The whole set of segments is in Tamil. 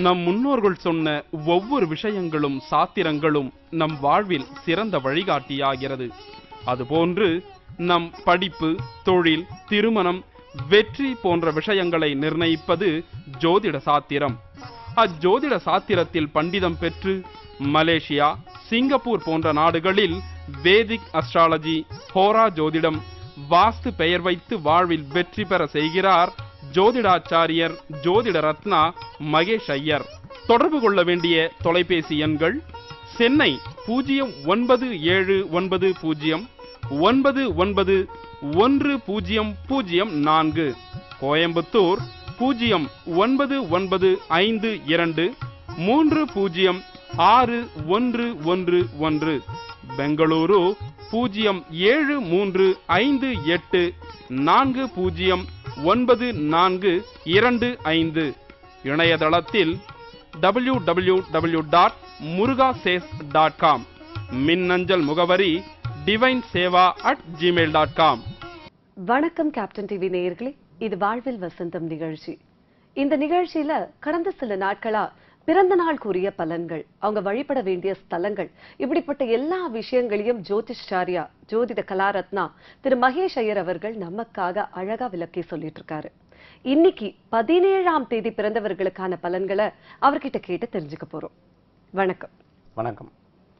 நம் முன்னோர்கள் சொன்ன ஒவ்வொரு விஷயங்களும் சாத்திரங்களும் நம் வாழ்வில் சிறந்த வழிகாட்டியாகிறது அதுபோன்று நம் படிப்பு தொழில் திருமணம் வெற்றி போன்ற விஷயங்களை நிர்ணயிப்பது ஜோதிட சாத்திரம் அஜோதிட சாத்திரத்தில் பண்டிதம் பெற்று மலேசியா சிங்கப்பூர் போன்ற நாடுகளில் வேதிக் அஸ்ட்ராலஜி ஹோரா ஜோதிடம் வாஸ்து பெயர் வைத்து வாழ்வில் வெற்றி பெற செய்கிறார் ஜோதிடாச்சாரியர் ஜோதிட ரத்னா மகேஷ் ஐயர் தொடர்பு கொள்ள வேண்டிய தொலைபேசி எண்கள் சென்னை பூஜ்ஜியம் ஒன்பது ஏழு ஒன்பது பூஜ்ஜியம் ஒன்பது ஒன்பது ஒன்று பூஜ்ஜியம் பூஜ்ஜியம் நான்கு கோயம்புத்தூர் பூஜ்ஜியம் ஒன்பது ஒன்பது ஐந்து இரண்டு மூன்று பூஜ்ஜியம் ஆறு ஒன்று ஒன்று ஒன்று பெங்களூரு பூஜ்ஜியம் ஏழு மூன்று ஐந்து எட்டு நான்கு பூஜ்ஜியம் ஒன்பது நான்கு இரண்டு ஐந்து இணையதளத்தில் டபிள்யூ டபிள்யூ டபிள்யூ டாட் முருகாசேஸ் டாட் காம் மின்னஞ்சல் முகவரி divine Seva at Gmail dot com வணக்கம் கேப்டன் டிவி நேயர்களே இது வாழ்வில் வசந்தம் நிகழ்ச்சி இந்த நிகழ்ச்சியில கடந்த சில நாட்களா பிறந்த நாள் கூறிய பலன்கள் அவங்க வழிபட வேண்டிய ஸ்தலங்கள் இப்படிப்பட்ட எல்லா விஷயங்களையும் ஜோதிஷ்சாரியா ஜோதிட கலாரத்னா திரு மகேஷ் ஐயர் அவர்கள் நமக்காக அழகா விளக்கி சொல்லிட்டு இருக்காரு இன்னைக்கு பதினேழாம் தேதி பிறந்தவர்களுக்கான பலன்களை அவர்கிட்ட கேட்டு தெரிஞ்சுக்க போறோம் வணக்கம் வணக்கம்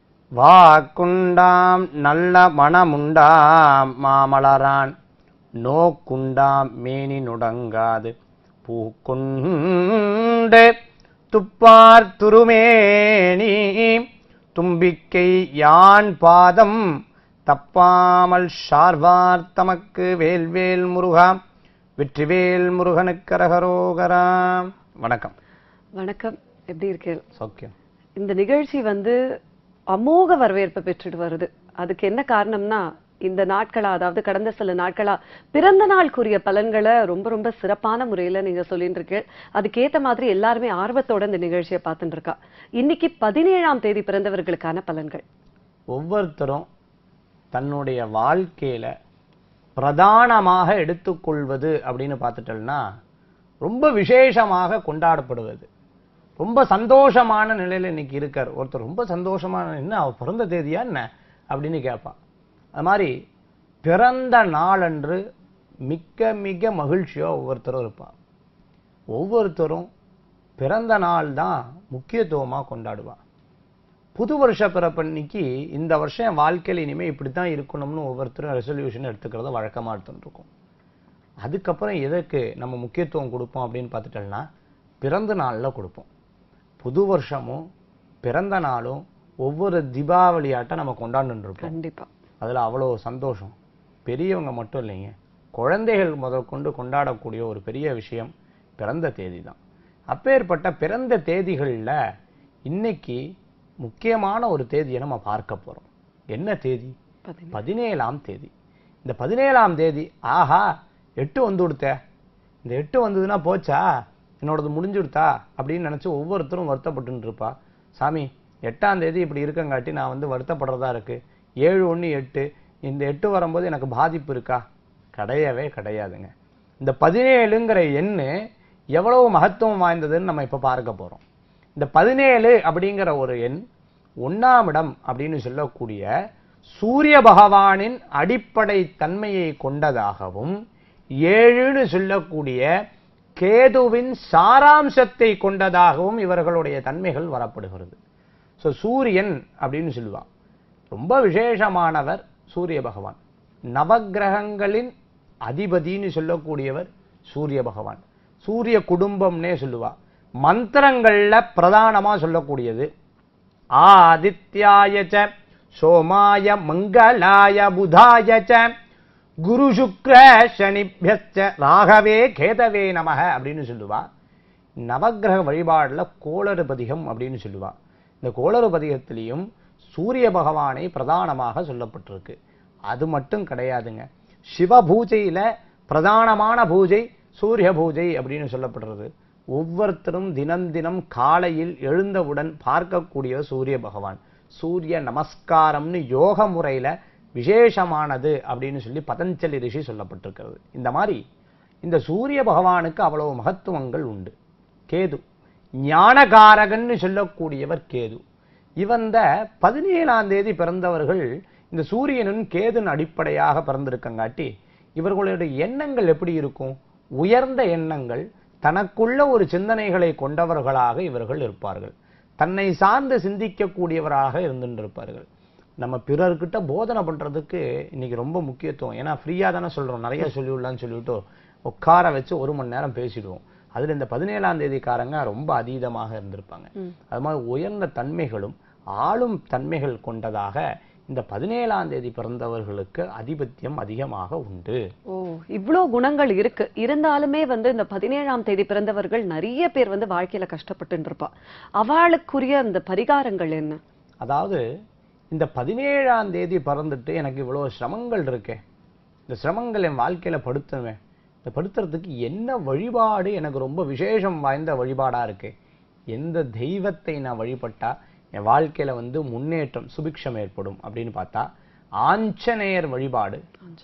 வாக்குண்டாம் நல்ல மனமுண்டாம் மாமலரான் நோக்குண்டாம் மேனி நுடங்காது பூக்கொண்டு துப்பார் துருமேனி தும்பிக்கை யான் பாதம் தப்பாமல் ஷார்வார் தமக்கு வேல்வேல் முருகா வெற்றிவேல் முருகனுக்கு அரகரோகராம் வணக்கம் வணக்கம் எப்படி இருக்கீங்க சௌக்கியம் இந்த நிகழ்ச்சி வந்து அமோக வரவேற்பு பெற்றுட்டு வருது அதுக்கு என்ன காரணம்னா இந்த நாட்களா அதாவது கடந்த சில நாட்களா பிறந்த நாளுக்குரிய பலன்களை ரொம்ப ரொம்ப சிறப்பான முறையில நீங்க சொல்லிட்டு இருக்கு அதுக்கேத்த மாதிரி எல்லாருமே ஆர்வத்தோட இந்த நிகழ்ச்சியை பார்த்துட்டு இருக்கா இன்னைக்கு பதினேழாம் தேதி பிறந்தவர்களுக்கான பலன்கள் ஒவ்வொருத்தரும் தன்னுடைய வாழ்க்கையில பிரதானமாக எடுத்துக்கொள்வது அப்படின்னு பார்த்துட்டோம்னா ரொம்ப விசேஷமாக கொண்டாடப்படுவது ரொம்ப சந்தோஷமான நிலையில இன்னைக்கு இருக்கார் ஒருத்தர் ரொம்ப சந்தோஷமான என்ன அவர் பிறந்த தேதியா என்ன அப்படின்னு கேட்பான் அது மாதிரி பிறந்த நாளன்று மிக்க மிக மகிழ்ச்சியா ஒவ்வொருத்தரும் இருப்பான் ஒவ்வொருத்தரும் பிறந்த நாள் தான் முக்கியத்துவமா கொண்டாடுவான் புது வருஷ பிறப்பன்னைக்கு இந்த வருஷம் என் வாழ்க்கையில இனிமே இப்படித்தான் இருக்கணும்னு ஒவ்வொருத்தரும் ரெசல்யூஷன் எடுத்துக்கிறத வழக்கமா எடுத்துட்டு இருக்கோம் அதுக்கப்புறம் எதற்கு நம்ம முக்கியத்துவம் கொடுப்போம் அப்படின்னு பார்த்துட்டோம்னா பிறந்த நாள்ல கொடுப்போம் புது வருஷமும் பிறந்த நாளும் ஒவ்வொரு தீபாவளியாட்டம் நம்ம கொண்டாண்டுட்டு இருப்போம் கண்டிப்பா அதுல அவ்வளோ சந்தோஷம் பெரியவங்க மட்டும் இல்லைங்க குழந்தைகள் முதற்கொண்டு கொண்டாடக்கூடிய ஒரு பெரிய விஷயம் பிறந்த தேதி தான் அப்பேற்பட்ட பிறந்த தேதிகள்ல இன்னைக்கு முக்கியமான ஒரு தேதியை நம்ம பார்க்க போறோம் என்ன தேதி பதினேழு. பதினேழாம் தேதி இந்த பதினேழாம் தேதி ஆஹா எட்டு வந்து கொடுத்த இந்த எட்டு வந்ததுன்னா போச்சா என்னோடது முடிஞ்சுடுத்தா அப்படின்னு நினைச்சு ஒவ்வொருத்தரும் வருத்தப்பட்டு இருப்பா சாமி எட்டாம் தேதி இப்படி இருக்கங்காட்டி நான் வந்து வருத்தப்படுறதா இருக்கு ஏழு ஒண்ணு எட்டு இந்த எட்டு வரும்போது எனக்கு பாதிப்பு இருக்கா கிடையவே கிடையாதுங்க இந்த பதினேழுங்கிற எண்ணு எவ்வளவு மகத்துவம் வாய்ந்ததுன்னு நம்ம இப்ப பார்க்க போறோம் இந்த பதினேழு அப்படிங்கிற ஒரு எண் ஒண்ணாம் இடம் அப்படின்னு சொல்லக்கூடிய சூரிய பகவானின் அடிப்படை தன்மையை கொண்டதாகவும் ஏழுன்னு சொல்லக்கூடிய கேதுவின் சாராம்சத்தை கொண்டதாகவும் இவர்களுடைய தன்மைகள் வரப்படுகிறது ஸோ சூரியன் அப்படின்னு சொல்லுவான் ரொம்ப விசேஷமானவர் சூரிய பகவான் நவக்கிரகங்களின் அதிபதின்னு சொல்லக்கூடியவர் சூரிய பகவான் சூரிய குடும்பம்னே சொல்லுவா மந்திரங்கள்ல பிரதானமா சொல்லக்கூடியது ஆதித்யாய ச சோமாய மங்களாய புதாய ச குரு சுக்ர சனிபியச்ச ராகவே கேதவே நமக அப்படின்னு சொல்லுவா நவக்கிரக வழிபாடுல கோளறுபதிகம் அப்படின்னு சொல்லுவா இந்த கோளறுபதிகத்திலையும் சூரிய பகவானை பிரதானமாக சொல்லப்பட்டிருக்கு அது மட்டும் கிடையாதுங்க சிவ பூஜையில பிரதானமான பூஜை சூரிய பூஜை அப்படின்னு சொல்லப்படுறது ஒவ்வொருத்தரும் தினம் தினம் காலையில் எழுந்தவுடன் பார்க்கக்கூடிய சூரிய பகவான் சூரிய நமஸ்காரம்னு யோக முறையில விசேஷமானது அப்படின்னு சொல்லி பதஞ்சலி ரிஷி சொல்லப்பட்டிருக்கிறது இந்த மாதிரி இந்த சூரிய பகவானுக்கு அவ்வளவு மகத்துவங்கள் உண்டு கேது ஞானகாரகன்னு சொல்லக்கூடியவர் கேது இவந்த பதினேழாம் தேதி பிறந்தவர்கள் இந்த சூரியனும் கேதுன் அடிப்படையாக பிறந்திருக்கங்காட்டி இவர்களுடைய எண்ணங்கள் எப்படி இருக்கும் உயர்ந்த எண்ணங்கள் தனக்குள்ள ஒரு சிந்தனைகளை கொண்டவர்களாக இவர்கள் இருப்பார்கள் தன்னை சார்ந்து சிந்திக்கக்கூடியவராக இருந்துருப்பார்கள் நம்ம பிறர்கிட்ட போதனை பண்றதுக்கு இன்னைக்கு ரொம்ப முக்கியத்துவம் ஏன்னா ஃப்ரீயா தானே சொல்றோம் நிறைய சொல்லிவிடலாம்னு சொல்லிவிட்டு உட்கார வச்சு ஒரு மணி நேரம் பேசிடுவோம் அதுல இந்த பதினேழாம் தேதிக்காரங்க ரொம்ப அதீதமாக இருந்திருப்பாங்க அது மாதிரி உயர்ந்த தன்மைகளும் ஆளும் தன்மைகள் கொண்டதாக இந்த பதினேழாம் தேதி பிறந்தவர்களுக்கு அதிபத்தியம் அதிகமாக உண்டு ஓ இவ்ளோ குணங்கள் இருக்கு இருந்தாலுமே வந்து இந்த பதினேழாம் தேதி பிறந்தவர்கள் நிறைய பேர் வந்து வாழ்க்கையில கஷ்டப்பட்டு இருப்பா அவளுக்குரிய அந்த பரிகாரங்கள் என்ன அதாவது இந்த பதினேழாம் தேதி பிறந்துட்டு எனக்கு இவ்வளவு சிரமங்கள் இருக்கே இந்த சிரமங்கள் என் வாழ்க்கையில படுத்துவேன் இந்த படுத்துறதுக்கு என்ன வழிபாடு எனக்கு ரொம்ப விசேஷம் வாய்ந்த வழிபாடா இருக்கு எந்த தெய்வத்தை நான் வழிபட்டா என் வாழ்க்கையில வந்து முன்னேற்றம் சுபிக்ஷம் ஏற்படும் அப்படின்னு பார்த்தா ஆஞ்சநேயர் வழிபாடு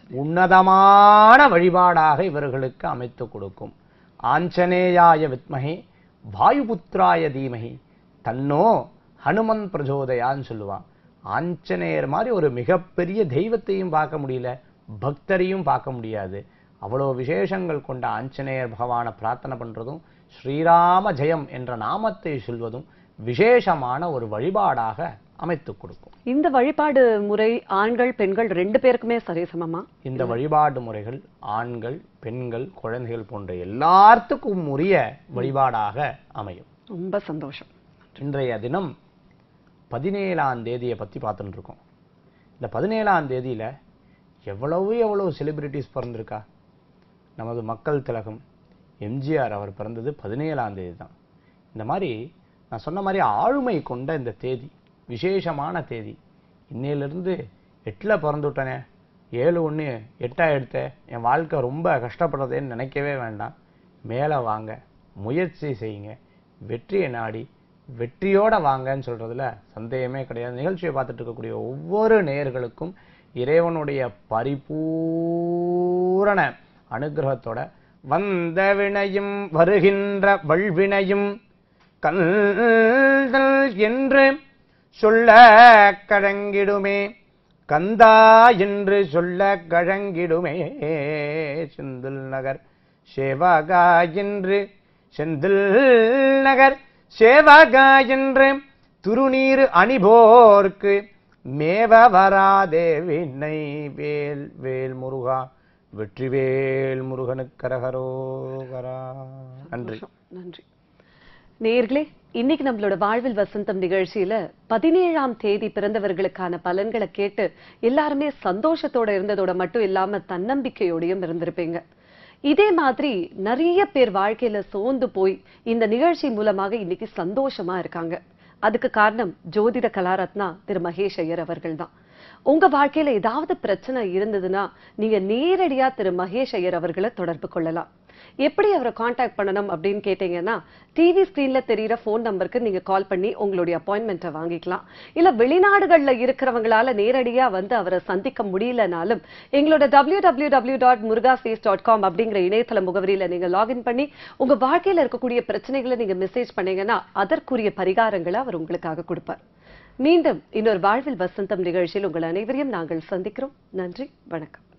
உன்னதமான வழிபாடாக இவர்களுக்கு அமைத்து கொடுக்கும் ஆஞ்சநேயாய வித்மகே வாயுபுத்ராய தீமகி தன்னோ ஹனுமன் பிரஜோதயான்னு சொல்லுவான் ஆஞ்சநேயர் மாதிரி ஒரு மிகப்பெரிய தெய்வத்தையும் பார்க்க முடியல பக்தரையும் பார்க்க முடியாது அவ்வளோ விசேஷங்கள் கொண்ட ஆஞ்சநேயர் பகவானை பிரார்த்தனை பண்றதும் ஸ்ரீராம ஜெயம் என்ற நாமத்தை சொல்வதும் விசேஷமான ஒரு வழிபாடாக அமைத்துக் கொடுக்கும் இந்த வழிபாடு முறை ஆண்கள் பெண்கள் ரெண்டு பேருக்குமே சரிசமமா இந்த வழிபாடு முறைகள் ஆண்கள் பெண்கள் குழந்தைகள் போன்ற எல்லாத்துக்கும் உரிய வழிபாடாக அமையும் ரொம்ப சந்தோஷம் இன்றைய தினம் பதினேழாம் தேதியை பத்தி பார்த்துட்டு இருக்கோம் இந்த பதினேழாம் தேதியில எவ்வளவு எவ்வளவு செலிபிரிட்டிஸ் பிறந்திருக்கா நமது மக்கள் திலகம் எம்ஜிஆர் அவர் பிறந்தது பதினேழாம் தேதி தான் இந்த மாதிரி நான் சொன்ன மாதிரி ஆளுமை கொண்ட இந்த தேதி விசேஷமான தேதி இன்னையிலிருந்து எட்டில் பிறந்துவிட்டனே ஏழு ஒன்று எட்டா எடுத்தேன் என் வாழ்க்கை ரொம்ப கஷ்டப்படுறதேன்னு நினைக்கவே வேண்டாம் மேலே வாங்க முயற்சி செய்யுங்க வெற்றியை நாடி வெற்றியோட வாங்கன்னு சொல்றதுல சந்தேகமே கிடையாது நிகழ்ச்சியை பார்த்துட்டு இருக்கக்கூடிய ஒவ்வொரு நேயர்களுக்கும் இறைவனுடைய பரிபூரண அனுகிரகத்தோட வந்த வினையும் வருகின்ற வல்வினையும் கந்தல் என்று சொல்ல கழங்கிடுமே கந்தா என்று சொல்ல கழங்கிடுமே செந்தில் நகர் சேவகா என்று செந்தில் நகர் சேவகா என்று துருநீர் அணிபோர்க்கு மேவ வராதே வினை வேல் வேல் முருகா வெற்றிவேல் முருகனுக்கு கரகரோகரா நன்றி சந்தோஷம். நன்றி நேர்களே இன்னைக்கு நம்மளோட வாழ்வில் வசந்தம் நிகழ்ச்சியில பதினேழாம் தேதி பிறந்தவர்களுக்கான பலன்களை கேட்டு எல்லாருமே சந்தோஷத்தோட இருந்ததோட மட்டும் இல்லாம தன்னம்பிக்கையோடையும் இருந்திருப்பீங்க இதே மாதிரி நிறைய பேர் வாழ்க்கையில சோர்ந்து போய் இந்த நிகழ்ச்சி மூலமாக இன்னைக்கு சந்தோஷமா இருக்காங்க அதுக்கு காரணம் ஜோதிட கலாரத்னா திரு மகேஷ் ஐயர் அவர்கள் தான் உங்க வாழ்க்கையில ஏதாவது பிரச்சனை இருந்ததுன்னா நீங்க நேரடியா திரு மகேஷ் ஐயர் அவர்களை தொடர்பு கொள்ளலாம் எப்படி அவரை காண்டாக்ட் பண்ணணும் அப்படின்னு கேட்டீங்கன்னா டிவி ஸ்கிரீன்ல தெரியிற ஃபோன் நம்பருக்கு நீங்க கால் பண்ணி உங்களுடைய அப்பாயின்மெண்ட்டை வாங்கிக்கலாம் இல்ல வெளிநாடுகள்ல இருக்கிறவங்களால நேரடியா வந்து அவரை சந்திக்க முடியலனாலும் எங்களோட டபிள்யூ டபிள்யூ டபிள்யூ டாட் முருகாஃபேஸ் டாட் காம் அப்படிங்கிற இணையதள முகவரியில நீங்க லாகின் பண்ணி உங்க வாழ்க்கையில இருக்கக்கூடிய பிரச்சனைகளை நீங்க மெசேஜ் பண்ணீங்கன்னா அதற்குரிய பரிகாரங்களை அவர் உங்களுக்காக கொடுப்பார் மீண்டும் இன்னொரு வாழ்வில் வசந்தம் நிகழ்ச்சியில் உங்கள் அனைவரையும் நாங்கள் சந்திக்கிறோம் நன்றி வணக்கம்